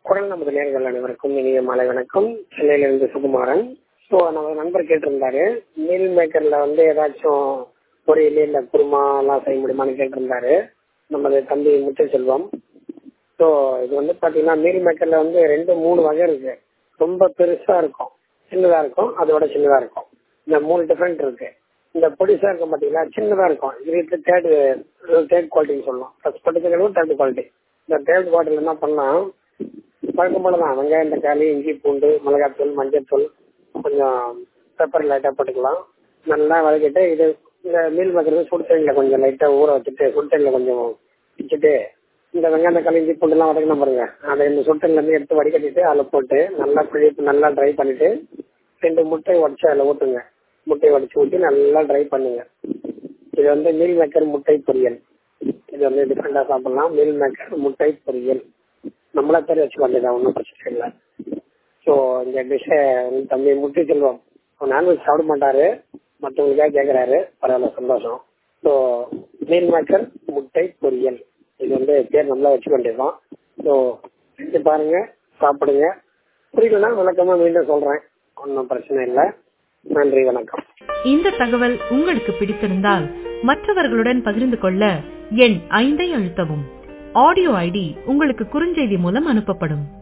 குரல் நமது நேர்கள் அனைவருக்கும் இனிய மாலை வணக்கம் சென்னையிலிருந்து சுகுமாரன் ஸோ நம்ம நண்பர் கேட்டிருந்தாரு மீல் மேக்கர்ல வந்து ஏதாச்சும் பொரியல் இல்ல குருமா எல்லாம் செய்ய முடியுமான்னு கேட்டிருந்தாரு நமது தம்பி முத்துச்செல்வம் ஸோ இது வந்து பாத்தீங்கன்னா மீல் மேக்கர்ல வந்து ரெண்டு மூணு வகை இருக்கு ரொம்ப பெருசா இருக்கும் சின்னதா இருக்கும் அதோட சின்னதா இருக்கும் இந்த மூணு டிஃபரெண்ட் இருக்கு இந்த பொடிசா இருக்கும் பாத்தீங்களா சின்னதா இருக்கும் இது தேர்டு தேர்ட் குவாலிட்டின்னு சொல்லலாம் ஃபர்ஸ்ட் குவாலிட்டி தேர்ட் குவாலிட்டி இந்த தேர்ட் குவாலிட்டியில் என்ன பண்ணா வழக்கம் போல தான் வெங்காயம் தக்காளி இஞ்சி பூண்டு மிளகாத்தூள் மஞ்சத்தூள் கொஞ்சம் பெப்பர் லைட்டாக போட்டுக்கலாம் நல்லா வதக்கிட்டு இது இந்த மீல் மேக்கர் சுடு தண்ணியில் கொஞ்சம் லைட்டாக ஊற வச்சுட்டு சுடு தண்ணியில் கொஞ்சம் வச்சுட்டு இந்த வெங்காயம் தக்காளி இஞ்சி பூண்டுலாம் வதக்கணும் பாருங்க அதை இந்த சுடு தண்ணிலேருந்து எடுத்து வடிகட்டிட்டு அதில் போட்டு நல்லா பிழிப்பு நல்லா ட்ரை பண்ணிட்டு ரெண்டு முட்டையை உடச்சி அதில் ஊற்றுங்க முட்டையை உடச்சி ஊற்றி நல்லா ட்ரை பண்ணுங்க இது வந்து மீல் மேக்கர் முட்டை பொரியல் இது வந்து டிஃப்ரெண்டாக சாப்பிடலாம் மீல் மேக்கர் முட்டை பொரியல் நம்மளா பேர் வச்சுக்க வேண்டியதான் ஒன்றும் பிரச்சனை இல்லை ஸோ இந்த டிஷ்ஷை தம்பி முட்டி செல்வம் நான்வெஜ் சாப்பிட மாட்டாரு மற்றவங்களுக்காக கேட்குறாரு பரவாயில்ல சந்தோஷம் ஸோ மீல் மேக்கர் முட்டை பொரியல் இது வந்து பேர் நம்மளா வச்சுக்க வேண்டியதுதான் ஸோ செஞ்சு பாருங்க சாப்பிடுங்க புரியலன்னா விளக்கமா மீண்டும் சொல்றேன் ஒன்றும் பிரச்சனை இல்லை நன்றி வணக்கம் இந்த தகவல் உங்களுக்கு பிடித்திருந்தால் மற்றவர்களுடன் பகிர்ந்து கொள்ள எண் ஐந்தை அழுத்தவும் ஆடியோ ஐடி உங்களுக்கு குறுஞ்செய்தி மூலம் அனுப்பப்படும்